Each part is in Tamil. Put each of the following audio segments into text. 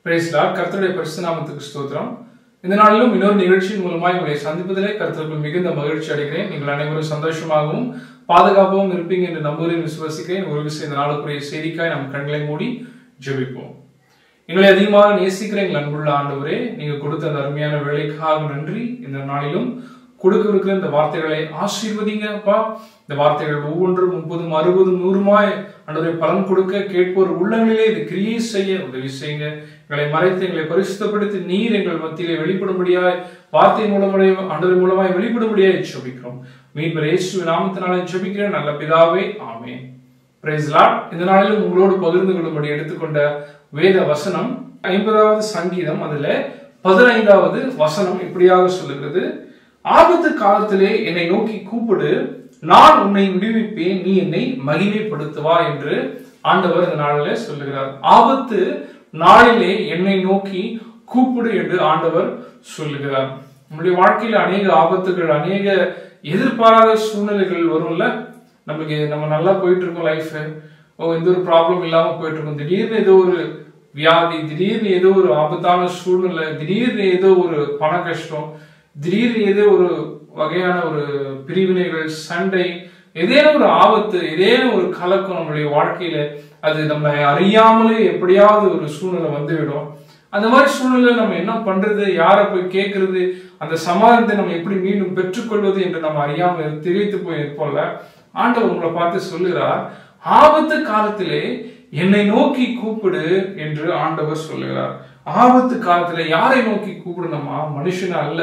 பிரைஸ் லார்ட் கர்த்தருடைய பரிசு நாமத்துக்கு ஸ்தோத்திரம் இந்த நாளிலும் இன்னொரு நிகழ்ச்சியின் மூலமாய் உங்களை சந்திப்பதிலே கர்த்தருக்குள் மிகுந்த மகிழ்ச்சி அடைகிறேன் நீங்கள் அனைவரும் சந்தோஷமாகவும் பாதுகாப்பாகவும் இருப்பீங்க என்று நம்புகிறேன் விசுவாசிக்கிறேன் ஒரு விஷயம் இந்த நாளுக்குரிய செய்திக்காய் நம் கண்களை மூடி ஜெபிப்போம் எங்களை அதிகமாக நேசிக்கிற எங்கள் அன்புள்ள ஆண்டவரே நீங்க கொடுத்த அந்த அருமையான வேலைக்காக நன்றி இந்த நாளிலும் கொடுக்கவிருக்கிற இந்த வார்த்தைகளை ஆசீர்வதிங்க அப்பா இந்த வார்த்தைகள் ஒவ்வொன்றும் முப்பதும் அறுபதும் நூறுமாய் ஆண்டவரை பலன் கொடுக்க கேட்போர் உள்ளங்களிலே இது கிரியை செய்ய உதவி செய்யுங்க எங்களை மறைத்து எங்களை பரிசுத்தப்படுத்தி நீர் எங்கள் மத்தியிலே வெளிப்படும்படியாய் வார்த்தை மூலமுடைய ஆண்டவர் மூலமாய் வெளிப்படும்படியாய் ஜெபிக்கிறோம் மீன்பர் இயேசு நாமத்தினாலே ஜெபிக்கிறேன் நல்ல பிதாவே ஆமென் பிரைஸ் லார்ட் இந்த நாளிலும் உங்களோடு பகிர்ந்து கொள்ளும்படி எடுத்துக்கொண்ட வேத வசனம் ஐம்பதாவது சங்கீதம் அதுல பதினைந்தாவது வசனம் இப்படியாக சொல்லுகிறது ஆபத்து காலத்திலே என்னை நோக்கி கூப்பிடு நான் உன்னை விடுவிப்பேன் நீ என்னை மகிமைப்படுத்துவா என்று ஆண்டவர் இந்த நாளிலே சொல்லுகிறார் ஆபத்து நாளிலே என்னை நோக்கி கூப்பிடு என்று ஆண்டவர் சொல்லுகிறார் நம்முடைய வாழ்க்கையில அநேக ஆபத்துகள் அநேக எதிர்பாராத சூழ்நிலைகள் வரும்ல நமக்கு நம்ம நல்லா போயிட்டு இருக்கோம் லைஃப் ஓ எந்த ஒரு ப்ராப்ளம் இல்லாம போயிட்டு இருக்கோம் திடீர்னு ஏதோ ஒரு வியாதி திடீர்னு ஏதோ ஒரு ஆபத்தான சூழ்நிலை திடீர்னு ஏதோ ஒரு பண கஷ்டம் திடீர்னு ஏதோ ஒரு வகையான ஒரு பிரிவினைகள் சண்டை ஏதேனும் ஒரு ஆபத்து ஏதேனும் ஒரு கலக்கம் நம்மளுடைய வாழ்க்கையில அது நம்ம அறியாமலே எப்படியாவது ஒரு சூழ்நிலை வந்துவிடும் அந்த மாதிரி சூழ்நிலை நம்ம என்ன பண்றது யாரை போய் கேட்கறது அந்த சமாதானத்தை நம்ம எப்படி மீண்டும் பெற்றுக்கொள்வது என்று நம்ம அறியாமல் திகைத்து போய் இருப்போம்ல ஆண்டவர் உங்களை பார்த்து சொல்லுகிறார் ஆபத்து காலத்திலே என்னை நோக்கி கூப்பிடு என்று ஆண்டவர் சொல்லுகிறார் ஆபத்து காலத்திலே யாரை நோக்கி கூப்பிடணுமா மனுஷன் அல்ல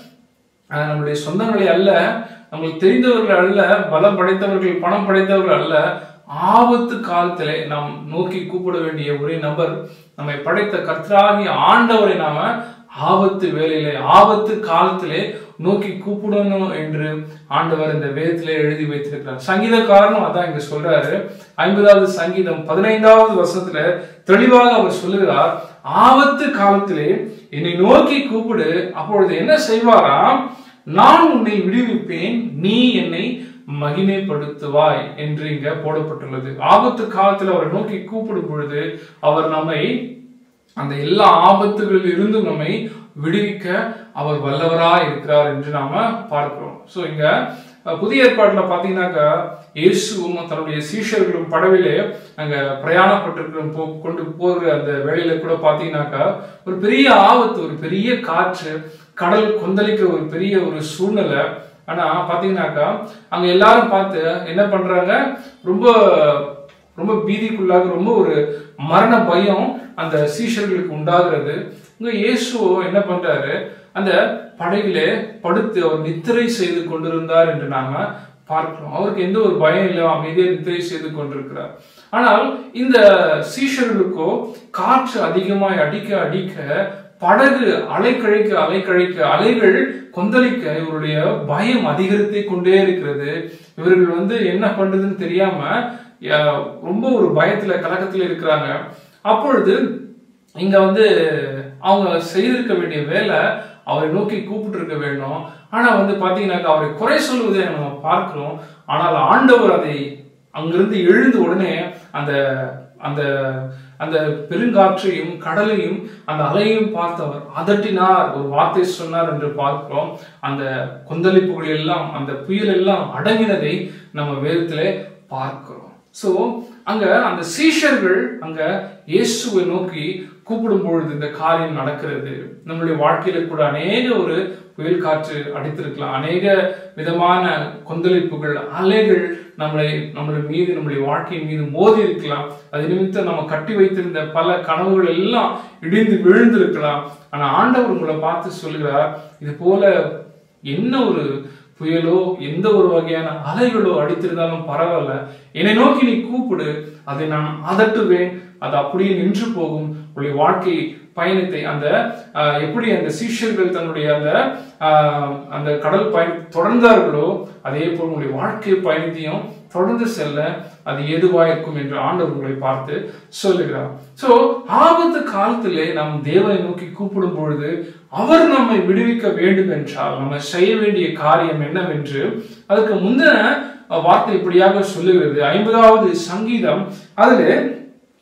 அஹ் நம்முடைய சொந்தங்களை அல்ல நம்மளுக்கு தெரிந்தவர்கள் அல்ல பலம் படைத்தவர்கள் பணம் படைத்தவர்கள் அல்ல ஆபத்து காலத்திலே நாம் நோக்கி கூப்பிட வேண்டிய ஒரே நபர் நம்மை படைத்த கர்த்தராகிய ஆண்டவரை நாம ஆபத்து வேலையிலே ஆபத்து காலத்திலே நோக்கி கூப்பிடணும் என்று ஆண்டவர் இந்த வேதத்திலே எழுதி வைத்திருக்கிறார் சங்கீதக்காரனும் அதான் இங்க சொல்றாரு ஐம்பதாவது சங்கீதம் பதினைந்தாவது வருஷத்துல தெளிவாக அவர் சொல்லுகிறார் ஆபத்து காலத்திலே என்னை நோக்கி கூப்பிடு அப்பொழுது என்ன செய்வாராம் நான் உன்னை விடுவிப்பேன் நீ என்னை மகிமைப்படுத்துவாய் என்று இங்க போடப்பட்டுள்ளது ஆபத்து காலத்தில் அவரை நோக்கி கூப்பிடும் பொழுது அவர் நம்மை அந்த எல்லா ஆபத்துகளில் இருந்தும் நம்மை விடுவிக்க அவர் வல்லவரா இருக்கிறார் என்று நாம பார்க்கிறோம் சோ இங்க அஹ், புதிய ஏற்பாட்டுல பாத்தீங்கன்னாக்கா இயேசுவும் தன்னுடைய சீஷர்களும் படவிலே அங்க பிரயாணப்பட்டிருக்கிற போ கொண்டு போகிற அந்த வேலையில கூட பாத்தீங்கன்னாக்கா ஒரு பெரிய ஆபத்து ஒரு பெரிய காற்று கடல் கொந்தளிக்கிற ஒரு பெரிய ஒரு சூழ்நிலை ஆனா பாத்தீங்கன்னாக்கா அங்க எல்லாரும் பார்த்து என்ன பண்றாங்க ரொம்ப ரொம்ப பீதிக்குள்ளாக ரொம்ப ஒரு மரண பயம் அந்த சீஷர்களுக்கு உண்டாகிறது இங்க இயேசுவோ என்ன பண்றாரு அந்த படகிலே படுத்து அவர் நித்திரை செய்து கொண்டிருந்தார் என்று நாம பார்க்கிறோம் அவருக்கு எந்த ஒரு பயம் இல்லை அமைதியா நித்திரை செய்து கொண்டிருக்கிறார் ஆனால் இந்த சீஷர்களுக்கோ காற்று அதிகமாய் அடிக்க அடிக்க படகு அலைக்கழிக்க அலைக்கழிக்க அலைகள் கொந்தளிக்க இவருடைய பயம் அதிகரித்து கொண்டே இருக்கிறது இவர்கள் வந்து என்ன பண்றதுன்னு தெரியாம அஹ், ரொம்ப ஒரு பயத்துல கலக்கத்துல இருக்கிறாங்க அப்பொழுது இங்க வந்து அவங்க செய்திருக்க வேண்டிய வேலை அவரை நோக்கி கூப்பிட்டு இருக்க வேண்டும் ஆனா வந்து பாத்தீங்கன்னாக்கா அவரை குறை சொல்வதை நம்ம பார்க்கிறோம் ஆனால் ஆண்டவர் அதை அங்கிருந்து எழுந்த உடனே அந்த அந்த அந்த பெருங்காற்றையும் கடலையும் அந்த அலையையும் பார்த்தவர் அதட்டினார் ஒரு வார்த்தை சொன்னார் என்று பார்க்கிறோம் அந்த கொந்தளிப்புகள் எல்லாம் அந்த புயல் எல்லாம் அடங்கினதை நம்ம வேதத்திலே பார்க்கிறோம் சோ அங்க அந்த சீஷர்கள் அங்க இயேசுவை நோக்கி கூப்பிடும் பொழுது இந்த காரியம் நடக்கிறது நம்மளுடைய வாழ்க்கையில கூட அநேக ஒரு புயல் காற்று அடித்திருக்கலாம் அநேக விதமான கொந்தளிப்புகள் அலைகள் நம்மளை நம்மளுடைய மீது நம்மளுடைய வாழ்க்கையின் மீது மோதி இருக்கலாம் அது நிமித்தம் நம்ம கட்டி வைத்திருந்த பல கனவுகள் எல்லாம் இடிந்து விழுந்திருக்கலாம் ஆனா ஆண்டவர் உங்களை பார்த்து சொல்லுகிறார் இது போல என்ன ஒரு புயலோ எந்த ஒரு வகையான அலைகளோ அடித்திருந்தாலும் பரவாயில்ல என்னை நோக்கி நீ கூப்பிடு அதை நான் அதட்டுவேன் அது அப்படியே நின்று போகும் உங்களுடைய வாழ்க்கை பயணத்தை அந்த ஆஹ், எப்படி அந்த சீஷர்கள் தன்னுடைய அந்த ஆஹ், அந்த கடல் பயணம் தொடர்ந்தார்களோ அதே போல் உங்களுடைய வாழ்க்கை பயணத்தையும் தொடர்ந்து செல்ல அது ஏதுவா இருக்கும் என்று ஆண்டவர் உங்களை பார்த்து சொல்லுகிறார் சோ ஆபத்து காலத்திலே நாம் தேவனை நோக்கி கூப்பிடும் பொழுது அவர் நம்மை விடுவிக்க வேண்டும் என்றால் நம்ம செய்ய வேண்டிய காரியம் என்னவென்று அதுக்கு முந்தின வார்த்தை இப்படியாக சொல்லுகிறது ஐம்பதாவது சங்கீதம் அதிலே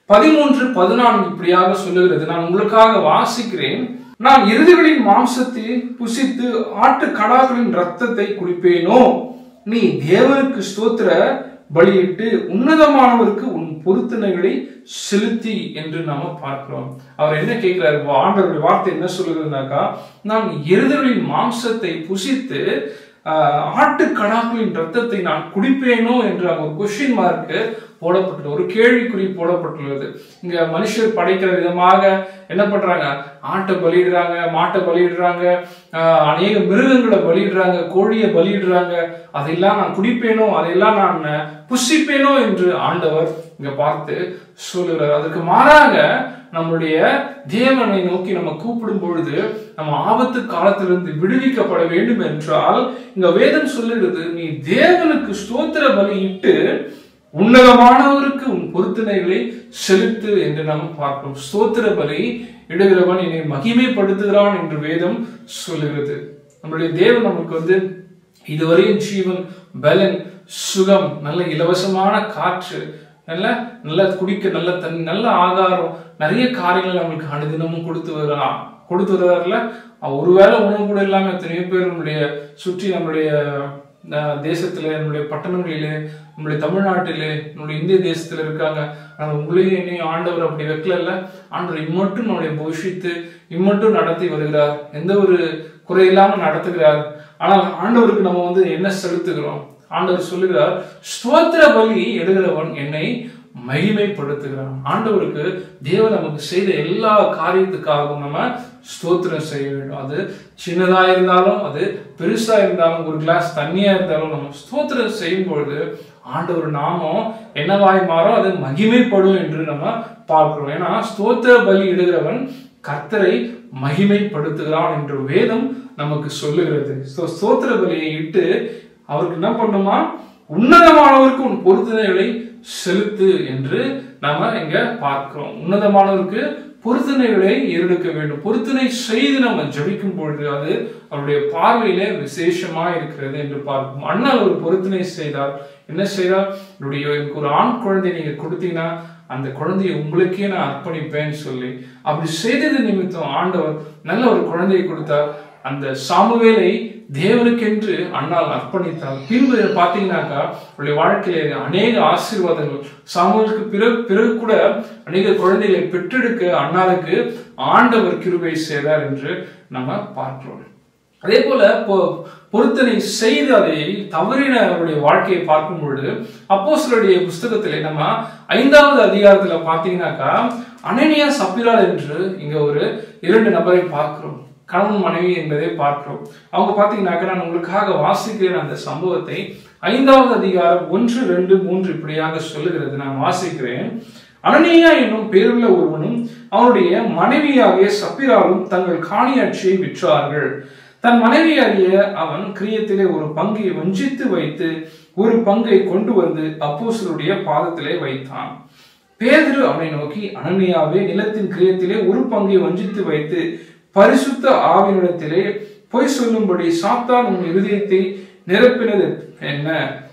பதிமூன்று பதினான்கு இப்படியாக சொல்லுகிறது நான் உங்களுக்காக வாசிக்கிறேன் நான் எருதுகளின் மாம்சத்தை புசித்து ஆட்டு கடாக்களின் ரத்தத்தை குடிப்பேனோ நீ தேவனுக்கு ஸ்தோத்திர பலியிட்டு உன்னதமானவருக்கு உன் பொருத்தனைகளை செலுத்தி என்று நாம பார்க்கிறோம் அவர் என்ன கேட்கிறாரு ஆண்டவருடைய வார்த்தை என்ன சொல்லுகிறதுனாக்கா நான் எருதுகளின் மாம்சத்தை புசித்து ஆஹ், ஆட்டுக்கடாக்களின் ரத்தத்தை நான் குடிப்பேனோ என்று அங்க ஒரு கொஸ்டின் மார்க் போடப்பட்டுள்ளது ஒரு கேள்விக்குறி போடப்பட்டுள்ளது இங்க மனுஷர் படைக்கிற விதமாக என்ன பண்றாங்க ஆட்டை பலியிடுறாங்க மாட்டை பலியிடுறாங்க ஆஹ், அநேக மிருகங்களை பலியிடுறாங்க கோழியை பலியிடுறாங்க அதையெல்லாம் நான் குடிப்பேனோ அதையெல்லாம் நான் புசிப்பேனோ என்று ஆண்டவர் இங்க பார்த்து சொல்லுகிறார் அதுக்கு மாறாக நம்முடைய தேவனை நோக்கி நம்ம கூப்பிடும் பொழுது நம்ம ஆபத்து காலத்திலிருந்து விடுவிக்கப்பட வேண்டும் என்றால் இங்க வேதம் சொல்லுகிறது நீ தேவனுக்கு ஸ்தோத்திர பலியிட்டு உன்னதமானவருக்கு உன் பொருத்தனைகளை செலுத்து என்று நாம் பார்க்கிறோம் ஸ்தோத்திர பலி இடுகிறவன் என்னை மகிமைப்படுத்துகிறான் என்று வேதம் சொல்லுகிறது நம்முடைய தேவன் நமக்கு வந்து இதுவரையும் ஜீவன் பலன் சுகம் நல்ல இலவசமான காற்று நல்ல நல்ல குடிக்க நல்ல தண்ணி நல்ல ஆகாரம் நிறைய காரியங்கள் நம்மளுக்கு அனுதினமும் கொடுத்து வருகிறான் கொடுத்து வருவார்ல ஒருவேளை உணவு கூட இல்லாம எத்தனையோ பேர் நம்முடைய சுற்றி நம்முடைய அஹ், தேசத்துல நம்முடைய பட்டணங்களிலே நம்முடைய தமிழ்நாட்டிலே நம்முடைய இந்திய தேசத்துல இருக்காங்க ஆனா உங்களையும் என்னையும் ஆண்டவர் அப்படி வைக்கல ஆண்டவர் இம்மட்டும் நம்முடைய போஷித்து இம்மட்டும் நடத்தி வருகிறார் எந்த ஒரு குறையில்லாம நடத்துகிறார் ஆனால் ஆண்டவருக்கு நம்ம வந்து என்ன செலுத்துகிறோம் ஆண்டவர் சொல்லுகிறார் ஸ்தோத்திர பலி எடுகிறவன் என்னை மகிமைப்படுத்துகிறான் ஆண்டவருக்கு தேவன் நமக்கு செய்த எல்லா காரியத்துக்காகவும் நம்ம ஸ்தோத்திரம் செய்ய வேண்டும் அது சின்னதா இருந்தாலும் அது பெருசா இருந்தாலும் ஒரு கிளாஸ் தண்ணியா இருந்தாலும் நம்ம ஸ்தோத்திரம் செய்யும் பொழுது ஆண்டவர் நாமம் என்னவாய் மாறும் அது மகிமைப்படும் என்று நம்ம பார்க்கிறோம் ஏன்னா ஸ்தோத்திர பலி இடுகிறவன் கர்த்தரை மகிமைப்படுத்துகிறான் என்று வேதம் நமக்கு சொல்லுகிறது So, ஸ்தோத்திர பலியை இட்டு அவருக்கு என்ன பண்ணுமா உன்னதமானவருக்கு உன் பொருத்தனைகளை செலுத்து என்று நாம இங்க பார்க்கிறோம் உன்னதமானவருக்கு பொருத்தனைகளை ஏறெடுக்க வேண்டும் பொருத்தனை செய்து நம்ம ஜபிக்கும் பொழுது அது அவருடைய பார்வையிலே விசேஷமா இருக்கிறது என்று பார்க்கும் அண்ணல் ஒரு பொருத்தனை செய்தார் என்ன செய்தார் என்னுடைய எனக்கு ஒரு ஆண் குழந்தை நீங்க கொடுத்தீங்கன்னா அந்த குழந்தையை உங்களுக்கே நான் அர்ப்பணிப்பேன்னு சொல்லி அப்படி செய்தது நிமித்தம் ஆண்டவர் நல்ல ஒரு குழந்தையை கொடுத்தார் அந்த சாமுவேலை தேவனுக்கென்று அண்ணால் அர்ப்பணித்தார் பின்பு பார்த்தீங்கன்னாக்கா அவருடைய வாழ்க்கையில அநேக ஆசீர்வாதங்கள் சாமுவேலுக்கு பிறகு பிறகு கூட அநேக குழந்தைகளை பெற்றெடுக்க அண்ணாளுக்கு ஆண்டவர் கிருபை செய்தார் என்று நம்ம பார்க்கிறோம் அதே போல பொ- பொருத்தனை செய்து அதை தவறின அவருடைய வாழ்க்கையை பார்க்கும் பொழுது அப்போஸ்தலருடைய புஸ்தகத்திலே நம்ம ஐந்தாவது அதிகாரத்துல பார்த்தீங்கன்னாக்கா அனனியா சப்பிரால் என்று இங்க ஒரு இரண்டு நபரை பார்க்கிறோம் கணவன் மனைவி என்பதை பார்க்கிறோம் அவங்க பார்த்தீங்கன்னாக்கா நான் உங்களுக்காக வாசிக்கிறேன் அந்த சம்பவத்தை ஐந்தாவது அதிகாரம் ஒன்று ரெண்டு மூன்று இப்படியாக சொல்லுகிறது நான் வாசிக்கிறேன் அனனியா என்னும் பேருள்ள ஒருவனும் அவனுடைய மனைவியாகிய சப்பிராலும் தங்கள் காணியாட்சியை விற்றார்கள் தன் மனைவியாகிய அவன் கிரியத்திலே ஒரு பங்கை வஞ்சித்து வைத்து ஒரு பங்கை கொண்டு வந்து அப்போஸ்தலருடைய பாதத்திலே வைத்தான் பேதுரு அவனை நோக்கி அனனியாவே நிலத்தின் கிரியத்திலே ஒரு பங்கை வஞ்சித்து வைத்து பரிசுத்த ஆவினிடத்திலே பொய் சொல்லும்படி சாத்தான் உன் இருதயத்தை நிரப்பினது என்ன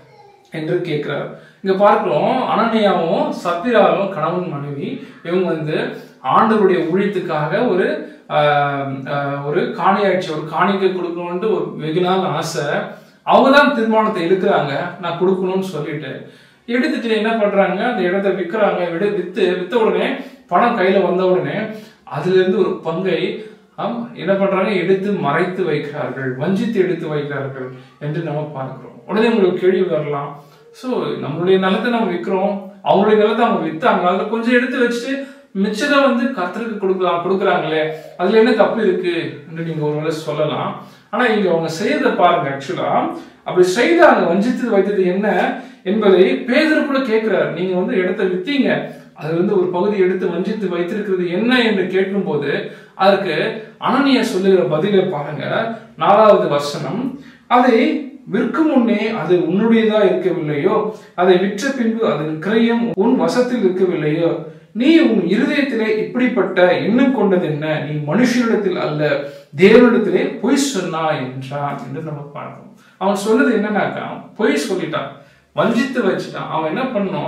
என்று கேட்கிறார் இங்க பார்க்கிறோம் அனனியாவும் சத்திராலும் கணவன் மனைவி இவங்க வந்து ஆண்டவருடைய ஊழியத்துக்காக ஒரு ஆஹ், ஆஹ், ஒரு காணியாட்சி ஒரு காணிக்கை கொடுக்கணும்னு ஒரு வெகு நாள் ஆசை அவங்க தான் தீர்மானத்தை எடுக்கிறாங்க நான் கொடுக்கணும்னு சொல்லிட்டு எடுத்துட்டு என்ன பண்றாங்க அந்த இடத்த விற்கிறாங்க விட வித்து வித்த உடனே பணம் கையில வந்த உடனே அதுல இருந்து ஒரு பங்கை ஆம், என்ன பண்றாங்க எடுத்து மறைத்து வைக்கிறார்கள் வஞ்சித்து எடுத்து வைக்கிறார்கள் என்று நம்ம பார்க்கிறோம் உடனே உங்களுக்கு கேள்வி வரலாம் சோ நம்மளுடைய நிலத்தை நம்ம விற்கிறோம் அவங்களுடைய நிலத்தை அவங்க வித்தாங்க அதுல கொஞ்சம் எடுத்து வச்சுட்டு மிச்சத்தை வந்து கர்த்தருக்கு கொடுக்கலாம் கொடுக்குறாங்களே அதுல என்ன தப்பு இருக்கு என்று நீங்க ஒருவேளை சொல்லலாம் ஆனா இங்க அவங்க செய்யறத பாருங்க ஆக்சுவலா அப்படி செய்தாங்க வஞ்சித்து வைத்தது என்ன என்பதை பேதர் கூட கேட்கிறார் நீங்க வந்து இடத்த வித்தீங்க அதுல இருந்து ஒரு பகுதி எடுத்து வஞ்சித்து வைத்திருக்கிறது என்ன என்று கேட்கும்போது அதற்கு அனனிய சொல்லுகிற பதிலை பாருங்க நாலாவது வசனம் அதை விற்கும் முன்னே அது உன்னுடையதா இருக்கவில்லையோ அதை விற்ற பின்பு அதன் கிரயம் உன் வசத்தில் இருக்கவில்லையோ நீ உன் இருதயத்திலே இப்படிப்பட்ட எண்ணம் கொண்டது என்ன நீ மனுஷனிடத்தில் அல்ல தேவனிடத்திலே பொய் சொன்னாய் என்றான் என்று நம்ம பார்க்கணும் அவன் சொன்னது என்னன்னாக்கா பொய் சொல்லிட்டான் வஞ்சித்து வச்சுட்டான் அவன் என்ன பண்ணோம்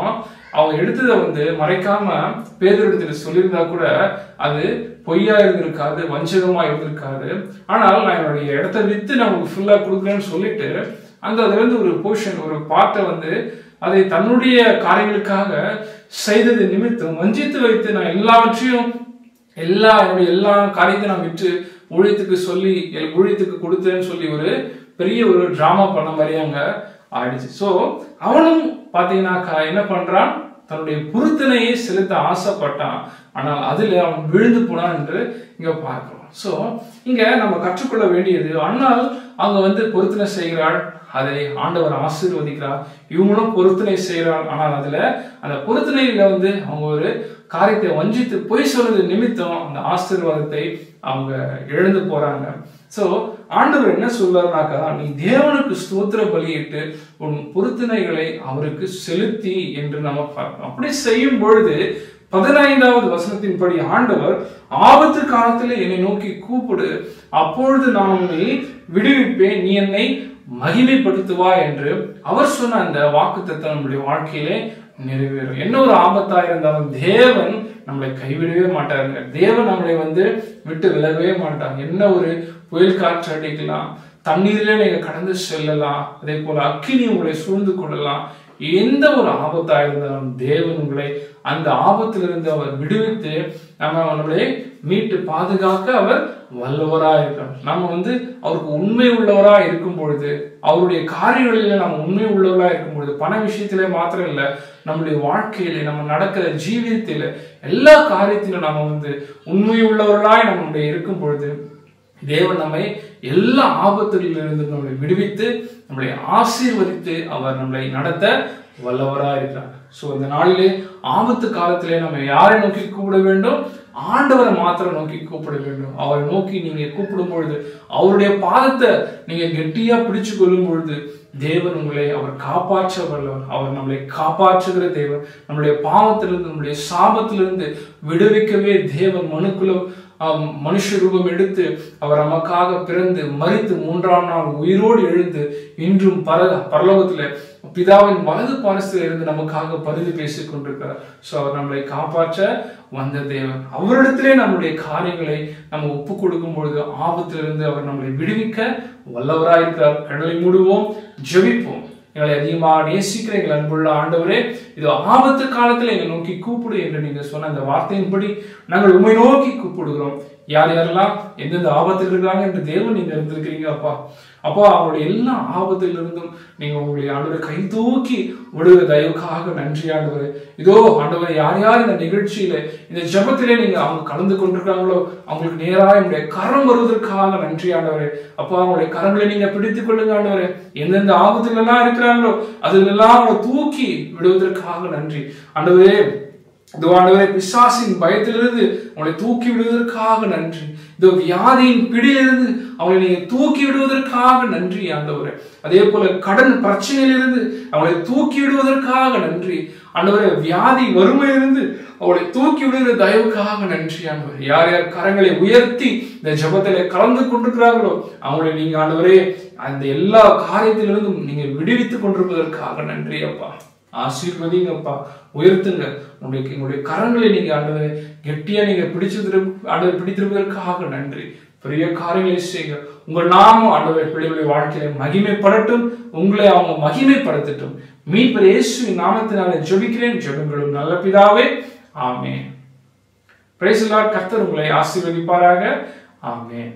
அவங்க எடுத்ததை வந்து மறைக்காம பேதெடுத்துட்டு சொல்லியிருந்தா கூட அது பொய்யா இருந்திருக்காது வஞ்சகமா இருந்திருக்காது ஆனால் நான் என்னுடைய இடத்த வித்து நான் உங்களுக்கு ஃபுல்லா கொடுக்குறேன்னு சொல்லிட்டு அந்த அதுல இருந்து ஒரு போர்ஷன் ஒரு பார்ட்டை வந்து அதை தன்னுடைய காரியங்களுக்காக செய்தது நிமித்தம் வஞ்சித்து வைத்து நான் எல்லாவற்றையும் எல்லா என்னுடைய எல்லா காரியத்தையும் நான் விட்டு ஊழியத்துக்கு சொல்லி என் ஊழியத்துக்கு கொடுத்தேன்னு சொல்லி ஒரு பெரிய ஒரு டிராமா பண்ண மாதிரி அங்க ஆயிடுச்சு ஸோ அவனும் பார்த்தீங்கன்னாக்கா என்ன பண்றான் தன்னுடைய பொருத்தனையை செலுத்த ஆசைப்பட்டான் ஆனால் அதுல அவன் விழுந்து போனான் என்று இங்க பார்க்கிறோம் ஸோ இங்க நம்ம கற்றுக்கொள்ள வேண்டியது அண்ணால் அவங்க வந்து பொருத்தனை செய்கிறாள் அதை ஆண்டவர் ஆசீர்வதிக்கிறார் இவங்களும் பொருத்தனை செய்கிறாள் ஆனால் அதுல அந்த பொருத்தனையில வந்து அவங்க ஒரு காரியத்தை வஞ்சித்து பொய் சொல்றது நிமித்தம் அந்த ஆசீர்வாதத்தை அவங்க இழந்து போறாங்க சோ ஆண்டவர் என்ன சொல்றாருனாக்கா நீ தேவனுக்கு ஸ்தோத்திர பலியிட்டு உன் பொருத்தனைகளை அவருக்கு செலுத்தி என்று நம்ம பார்க்கணும் அப்படி செய்யும் பொழுது பதினைந்தாவது வசனத்தின்படி ஆண்டவர் ஆபத்து காலத்தில் என்னை நோக்கி கூப்பிடு அப்பொழுது நான் உன்னை விடுவிப்பேன் நீ என்னை மகிமைப்படுத்துவா என்று அவர் சொன்ன அந்த வாக்குத்தத்தம் நம்முடைய வாழ்க்கையிலே நிறைவேறும் என்ன ஒரு ஆபத்தா இருந்தாலும் தேவன் நம்மளை கைவிடவே மாட்டாருங்க தேவன் நம்மளை வந்து விட்டு விலகவே மாட்டாங்க என்ன ஒரு புயல் காற்று அடிக்கலாம் தண்ணீரிலே நீங்க கடந்து செல்லலாம் அதே போல அக்கினி உங்களை சூழ்ந்து கொள்ளலாம் எந்த ஒரு ஆபத்தா இருந்தாலும் தேவன் உங்களை அந்த ஆபத்திலிருந்து அவர் விடுவித்து நம்ம நம்மளை மீட்டு பாதுகாக்க அவர் வல்லவரா இருக்கிறார் நம்ம வந்து அவருக்கு உண்மை உள்ளவரா இருக்கும் பொழுது அவருடைய காரியங்களில நம்ம உண்மை உள்ளவரா இருக்கும் பொழுது பண விஷயத்திலே மாத்திரம் இல்ல நம்முடைய வாழ்க்கையில நம்ம நடக்கிற ஜீவியத்தில எல்லா காரியத்திலும் நம்ம வந்து உண்மை உள்ளவர்களாய் நம்முடைய இருக்கும் பொழுது தேவன் நம்மை எல்லா ஆபத்துகளிலிருந்து நம்மளை விடுவித்து நம்மளை ஆசீர்வதித்து அவர் நம்மளை நடத்த வல்லவரா இருக்கிறார் சோ இந்த நாளிலே ஆபத்து காலத்திலே நம்ம யாரை நோக்கி கூப்பிட வேண்டும் ஆண்டவரை மாத்திரம் நோக்கி கூப்பிட வேண்டும் அவரை நோக்கி நீங்க கூப்பிடும் பொழுது அவருடைய பாதத்தை நீங்க கெட்டியா பிடிச்சு கொள்ளும் பொழுது தேவன் உங்களை அவர் காப்பாற்ற வல்லவர் அவர் நம்மளை காப்பாற்றுகிற தேவன் நம்முடைய பாவத்திலிருந்து நம்முடைய சாபத்திலிருந்து விடுவிக்கவே தேவன் மனுக்குலம் ஆம், மனுஷ ரூபம் எடுத்து அவர் நமக்காக பிறந்து மரித்து மூன்றாம் நாள் உயிரோடு எழுந்து இன்றும் பர பரலோகத்துல பிதாவின் வலது பாரசில் இருந்து நமக்காக பரிந்து பேசிக் கொண்டிருக்கிறார் சோ அவர் நம்மளை காப்பாற்ற வந்த தேவன் அவரிடத்திலே நம்முடைய காரியங்களை நம்ம ஒப்பு கொடுக்கும் பொழுது ஆபத்திலிருந்து அவர் நம்மளை விடுவிக்க வல்லவராயிருக்கிறார் கடலை மூடுவோம் ஜெபிப்போம் எங்களை அதிகமாக நேசிக்கிற எங்கள் அன்புள்ள ஆண்டவரே இது ஆபத்து காலத்துல எங்களை நோக்கி கூப்பிடு என்று நீங்க சொன்ன அந்த வார்த்தையின்படி நாங்கள் உண்மை நோக்கி கூப்பிடுகிறோம் யார் யாரெல்லாம் எந்தெந்த ஆபத்தில் இருக்காங்க என்று தேவன் நீங்க இருந்திருக்கிறீங்க அப்பா அப்பா அவங்களுடைய எல்லா ஆபத்திலிருந்தும் நீங்க உங்களுடைய ஆண்டவரை கை தூக்கி விடுகிற தயவுக்காக நன்றி ஆண்டவரே இதோ ஆண்டவரை யார் யார் இந்த நிகழ்ச்சியில இந்த ஜெபத்திலே நீங்க அவங்க கலந்து கொண்டிருக்காங்களோ அவங்களுக்கு நேராக என்னுடைய கரம் வருவதற்காக நன்றி ஆண்டவரே அப்பா அவங்களுடைய கரங்களை நீங்க பிடித்துக் கொள்ளுங்க ஆண்டவரே எந்தெந்த ஆபத்துல எல்லாம் இருக்கிறாங்களோ அதுல எல்லாம் அவங்களை தூக்கி விடுவதற்காக நன்றி ஆண்டவரே இதோ ஆண்டவரே பிசாசின் பயத்திலிருந்து அவங்களை தூக்கி விடுவதற்காக நன்றி இதோ வியாதியின் பிடியிலிருந்து அவங்களை நீங்க தூக்கி விடுவதற்காக நன்றி ஆண்டவரே அதே போல கடன் பிரச்சனையிலிருந்து அவங்களை தூக்கி விடுவதற்காக நன்றி ஆண்டவரே வியாதி வறுமையிலிருந்து அவளை தூக்கி விடுகிற தயவுக்காக நன்றி ஆண்டவர் யார் யார் கரங்களை உயர்த்தி இந்த ஜெபத்திலே கலந்து கொண்டிருக்கிறார்களோ அவங்களை நீங்க ஆண்டவரே அந்த எல்லா காரியத்திலிருந்தும் நீங்க விடுவித்துக் கொண்டிருப்பதற்காக நன்றி அப்பா ஆசீர்வதிங்கப்பா உயர்த்துங்க உங்களுடைய எங்களுடைய கரங்களை நீங்க ஆண்டவரை கெட்டியா நீங்க பிடிச்சிரு ஆண்டவர் பிடித்திருப்பதற்காக நன்றி பெரிய காரியங்களை செய்யுங்க உங்க நாமம் ஆண்டவர் பிள்ளைகளுடைய வாழ்க்கையில மகிமைப்படட்டும் உங்களை அவங்க மகிமைப்படுத்தட்டும் மீட்பர் இயேசுவின் நாமத்தினால ஜெபிக்கிறேன் ஜெபங்களும் நல்ல பிதாவே ஆமென் பிரைஸ் கர்த்தர் உங்களை ஆசீர்வதிப்பாராக ஆமென்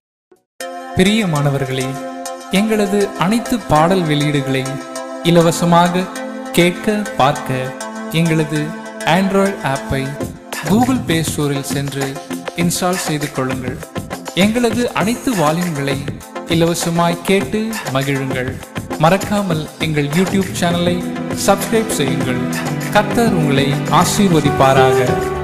பிரியமானவர்களே எங்களது அனைத்து பாடல் வெளியீடுகளை இலவசமாக கேட்க பார்க்க எங்களது ஆண்ட்ராய்டு ஆப்பை கூகுள் பிளே ஸ்டோரில் சென்று இன்ஸ்டால் செய்து கொள்ளுங்கள் எங்களது அனைத்து வால்யூம்களை இலவசமாய் கேட்டு மகிழுங்கள் மறக்காமல் எங்கள் யூடியூப் சேனலை சப்ஸ்கிரைப் செய்யுங்கள் கர்த்தர் உங்களை ஆசீர்வதிப்பாராக